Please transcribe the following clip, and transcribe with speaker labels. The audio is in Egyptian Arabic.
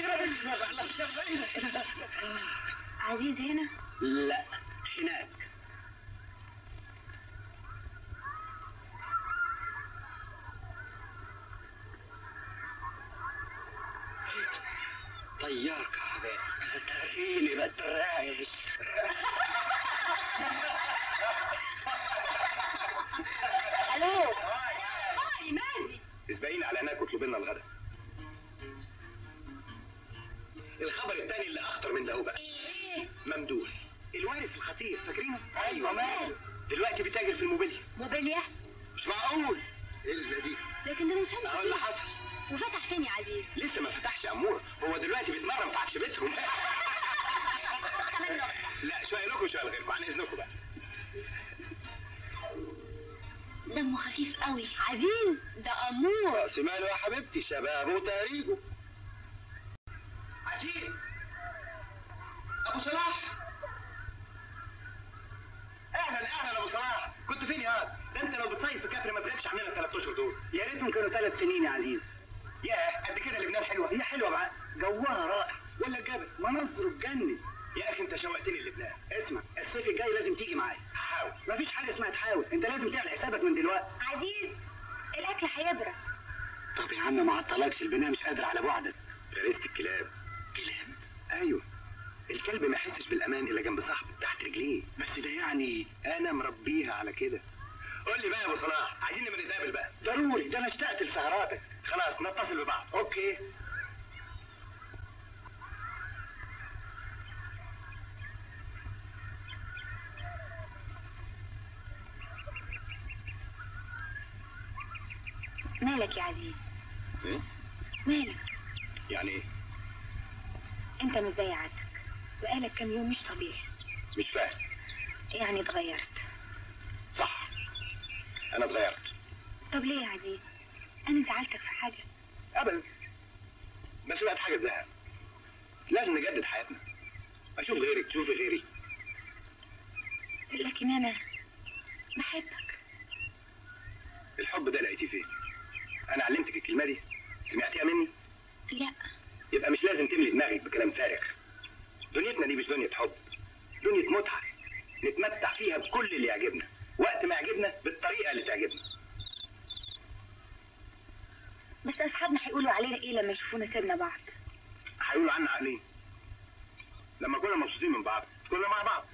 Speaker 1: عزيز هنا
Speaker 2: لا هناك طيار كهرباء ترهيني بالدرايش
Speaker 1: الو هاي مازي
Speaker 2: اسبقيني على هناك واطلب لنا الغداء الخبر الثاني اللي اخطر من ده هو بقى
Speaker 1: ايه
Speaker 2: ممدوح الوارث الخطير فاكرينه ايوه ماله دلوقتي بيتاجر في الموبيليا
Speaker 1: موبيليا
Speaker 2: مش معقول ايه اللي دي
Speaker 1: لكن ده من سنة
Speaker 2: اهو اللي حصل
Speaker 1: وفتح فين يا عزيز
Speaker 2: لسه ما فتحش امور هو دلوقتي بيتمرن في عشبتهم
Speaker 1: كمان نقطة.
Speaker 2: لا شويه لكم شويه لغيركم عن اذنكم بقى
Speaker 1: دمه خفيف قوي عزيز ده امور
Speaker 2: راس ماله يا حبيبتي شبابه وتاريخه عزيز ابو صلاح اهلا اهلا ابو صلاح كنت فين يا واد؟ ده انت لو بتصيف في كفر ما تغيبش عننا الثلاث اشهر دول
Speaker 3: يا ريتهم كانوا ثلاث سنين يا عزيز
Speaker 2: ياه قد كده لبنان حلوه
Speaker 3: هي حلوه بقى جوها رائع ولا الجبل مناظره تجنن
Speaker 2: يا اخي انت شوقتني لبنان
Speaker 3: اسمع الصيف الجاي لازم تيجي معايا
Speaker 2: هحاول
Speaker 3: مفيش حاجه اسمها تحاول انت لازم تعمل حسابك من دلوقتي
Speaker 1: عزيز الاكل هيبرد
Speaker 3: طب يا عم ما عطلكش البناء مش قادر على بعدك
Speaker 2: غريزة الكلاب
Speaker 3: كلام
Speaker 2: ايوه الكلب ما يحسش بالامان الا جنب صاحبه تحت رجليه
Speaker 3: بس ده يعني
Speaker 2: انا مربيها على كده قول لي بقى يا ابو صلاح عايزين نبقى نتقابل بقى
Speaker 3: ضروري ده انا اشتقت لسهراتك
Speaker 2: خلاص نتصل ببعض
Speaker 3: اوكي
Speaker 1: مالك يا عزيز
Speaker 2: ايه
Speaker 1: مالك
Speaker 2: يعني ايه
Speaker 1: انت مش زي عادتك بقالك كام يوم مش طبيعي
Speaker 2: مش فاهم
Speaker 1: يعني اتغيرت
Speaker 2: صح انا اتغيرت
Speaker 1: طب ليه يا عزيز انا زعلتك في حاجة
Speaker 2: ابدا بس بقت حاجه تزهق لازم نجدد حياتنا اشوف غيرك تشوفي غيري
Speaker 1: لكن انا بحبك
Speaker 2: الحب ده لقيتيه فين انا علمتك الكلمه دي سمعتيها مني
Speaker 1: لا
Speaker 2: يبقى مش لازم تملي دماغك بكلام فارغ دنيتنا دي مش دنيا حب دنيا متعه نتمتع فيها بكل اللي يعجبنا وقت ما يعجبنا بالطريقه اللي تعجبنا
Speaker 1: بس اصحابنا هيقولوا علينا ايه لما يشوفونا سيبنا بعض
Speaker 2: هيقولوا عنا عقلين لما كنا مبسوطين من بعض كنا مع بعض